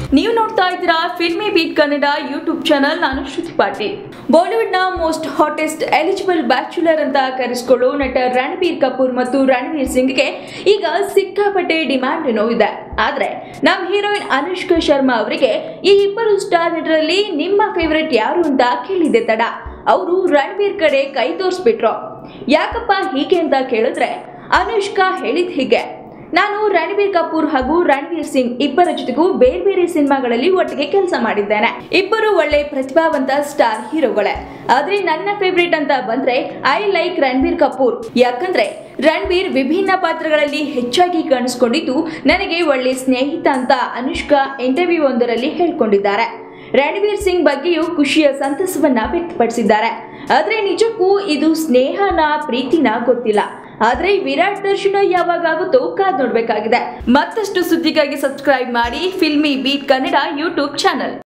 ನೀವು ನೋಡ್ತಾ ಇದ್ದೀರಾ Filmi Beat Kannada YouTube channel ನಾನು ಶ್ರುತಿ ಪಾಟೀಲ್ ಬಾಲಿವುಡ್ ನ ಮೋಸ್ಟ್ ಹಾಟೆಸ್ಟ್ ಎಲಿಜಿಬಲ್ ಬ್ಯಾಚುಲರ್ ಅಂತ ಕರೆಸಿಕೊಳ್ಳೋ ನಟ ರಣಬೀರ್ ಕಪೂರ್ ಮತ್ತು ರಣವೀರ್ ಸಿಂಗ್ಗೆ ಈಗ ಸಿಕ್ಕಾಪಟ್ಟೆ ಡಿಮ್ಯಾಂಡ್ ಏನೋ ಇದೆ ಆದ್ರೆ ನಮ್ಮ ಹೀರೋಯಿನ್ ಅನುಷ್ಕಾ ಶರ್ಮಾ ಅವರಿಗೆ ಈ ಇಬ್ಬರು ಸ್ಟಾರ್ ನಟರಲ್ಲಿ ನಿಮ್ಮ ಫೇವರೆಟ್ ಯಾರು ಅಂತ ಕೇಳಿದೆ ತಡ ಅವರು ರಣಬೀರ್ ಕಡೆ ಕೈ ತೋರಿಸ್ಬಿಟ್ರು ಯಾಕಪ್ಪ ಹೀಗೆ ಅಂತ ಕೇಳಿದ್ರೆ ಅನುಷ್ಕಾ ಹೇಳಿದ್ ಹೀಗೆ ನಾನು ರಣಬೀರ್ ಕಪೂರ್ ಹಾಗೂ ರಣವೀರ್ ಸಿಂಗ್ ಇಬ್ಬರ ಜೊತೆಗೂ ಬೇರೆ ಬೇರೆ ಸಿನಿಮಾಗಳಲ್ಲಿ ಒಟ್ಟಿಗೆ ಕೆಲಸ ಮಾಡಿದ್ದೇನೆ ಇಬ್ಬರು ಒಳ್ಳೆ ಪ್ರತಿಭಾವಂತ ಸ್ಟಾರ್ ಹೀರೋಗಳೇ ಆದ್ರೆ ನನ್ನ ಫೇವ್ರೇಟ್ ಅಂತ ಬಂದ್ರೆ ಐ ಲೈಕ್ ರಣಬೀರ್ ಕಪೂರ್ ಯಾಕಂದ್ರೆ ರಣಬೀರ್ ವಿಭಿನ್ನ ಪಾತ್ರಗಳಲ್ಲಿ ಹೆಚ್ಚಾಗಿ ಕಾಣಿಸ್ಕೊಂಡಿದ್ದು ನನಗೆ ಒಳ್ಳೆ ಸ್ನೇಹಿತ ಅಂತ ಅನುಷ್ಕಾ ಇಂಟರ್ವ್ಯೂ ಒಂದರಲ್ಲಿ ಹೇಳ್ಕೊಂಡಿದ್ದಾರೆ ರಣವೀರ್ ಸಿಂಗ್ ಬಗ್ಗೆಯೂ ಖುಷಿಯ ಸಂತಸವನ್ನ ವ್ಯಕ್ತಪಡಿಸಿದ್ದಾರೆ ಆದ್ರೆ ನಿಜಕ್ಕೂ ಇದು ಸ್ನೇಹನ ಪ್ರೀತಿನ ಗೊತ್ತಿಲ್ಲ ಆದ್ರೆ ವಿರಾಟ್ ದರ್ಶನ ಯಾವಾಗ ಆಗುತ್ತೋ ಕಾದ್ ನೋಡ್ಬೇಕಾಗಿದೆ ಮತ್ತಷ್ಟು ಸುದ್ದಿಗಾಗಿ ಸಬ್ಸ್ಕ್ರೈಬ್ ಮಾಡಿ Filmi Beat Kannada YouTube channel